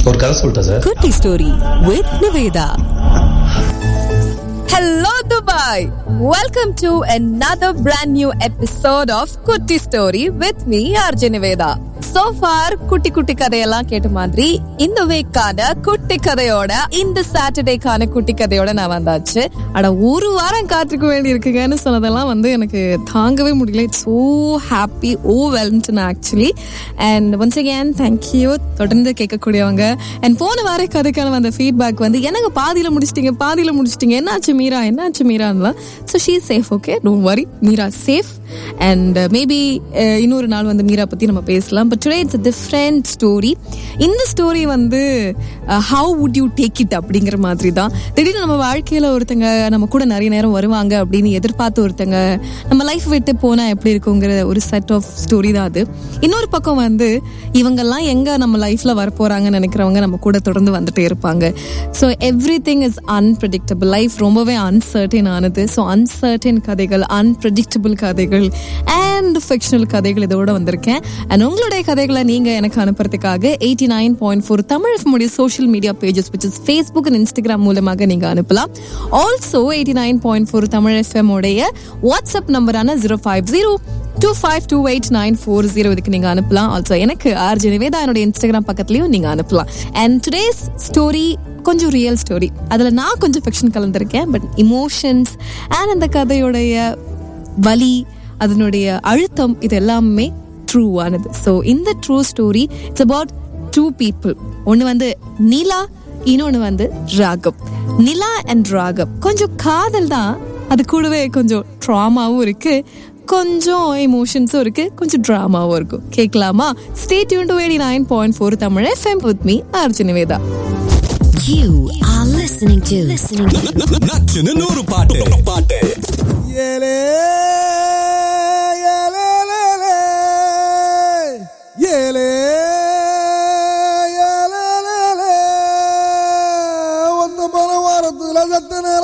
ஒரு கதை சொல்லிட்டேன் சார் குட்டி story with Niveda Hello Dubai. Welcome to another brand new episode of Kutti Story with me RJ Niveda. So far குட்டி குட்டி கதையெல்லாம் கேட்ட மாதிரி இந்த வீக்கான குட்டி கதையோட இந்த சாட்டர்டேக்கான குட்டி கதையோட நான் வந்தாச்சு அட ஒரு வாரம் காத்துக்க வேண்டி இருக்குங்கன்னு சொன்னதெல்லாம் வந்து எனக்கு தாங்கவே முடியல it's so happy overwhelmed actually and once again thank you தொடர்ந்து கேட்கக்கூடியவங்க அண்ட் போன வார கதைக்கான அந்த ஃபீட்பேக் வந்து எனக்கு பாதியில முடிச்சிட்டீங்க பாதியில முடிச்சிட்டீங்க என்னாச்சு மீரா என்னாச்சு மீரான்லாம் so she safe okay don't worry Meera safe and maybe இன்னொரு நாள் வந்து மீரா பத்தி நம்ம பேசலாம் but today it's different story இந்த ஸ்டோரி வந்து how would you take it அப்படிங்கிற மாதிரி தான் திடீர்னு நம்ம வாழ்க்கையில ஒருத்தங்க நம்ம கூட நிறைய நேரம் வருவாங்க அப்படின்னு எதிர்பார்த்து ஒருத்தங்க நம்ம லைஃப் விட்டு போனா எப்படி இருக்குங்கிற ஒரு செட் ஆஃப் ஸ்டோரி தான் அது இன்னொரு பக்கம் வந்து இவங்கெல்லாம் எங்க நம்ம லைஃப்ல வரப்போறாங்கன்னு நினைக்கிறவங்க நம்ம கூட தொடர்ந்து வந்துட்டே இருப்பாங்க so everything is unpredictable life ரொம்பவே அன்சர்டன் ஆனது ஸோ அன்சர்டன் கதைகள் அன்பிரடிக்டபிள் கதைகள் அண்ட் ஃபிக்ஷனல் கதைகள் இதோட வந்திருக்கேன் அண்ட் உங்களுடைய கதைகளை நீங்க எனக்கு அனுப்புறதுக்காக eighty nine point four Tamil முடிய social media pages which is Facebook and Instagram மூலமாக நீங்க அனுப்பலாம் also eighty nine point four Tamil FM உடைய வாட்ஸ்அப் நம்பரான zero five zero two five two eight nine four zero இதுக்கு நீங்க அனுப்பலாம் ஆல்சோ எனக்கு ஆர்ஜி நிவேதா என்னோட இன்ஸ்டாகிராம் பக்கத்துலயும் நீங்க அனுப்பலாம் அண்ட் டுடேஸ் ஸ்டோரி கொஞ்சம் ரியல் ஸ்டோரி அதுல நான் கொஞ்சம் ஃபிக்ஷன் கலந்துருக்கேன் பட் இமோஷன்ஸ் அண்ட் அந்த கதையுடைய வலி அதனுடைய அழுத்தம் இது எல்லாமே ட்ரூ ஆனது ஸோ இந்த true story it's about two people ஒன்று வந்து நிலா இன்னொன்று வந்து ராகவ் நிலா அண்ட் ராகவ் கொஞ்சம் காதல் தான் அது கூடவே கொஞ்சம் ட்ராமாவும் இருக்கு கொஞ்சம் எமோஷன்ஸும் இருக்கு கொஞ்சம் ட்ராமாவும் இருக்கும் கேட்கலாமா stay tune to eighty nine point four Tamil FM with me Arjun Niveda You are listening to listening to நச்சுன்னு நூறு பாட்டு பாட்டு ஏலே ஏலேலேலே. ஏலே ஏலேலேலே. ஒத்த மன வாரத்துல சத்த நேரம்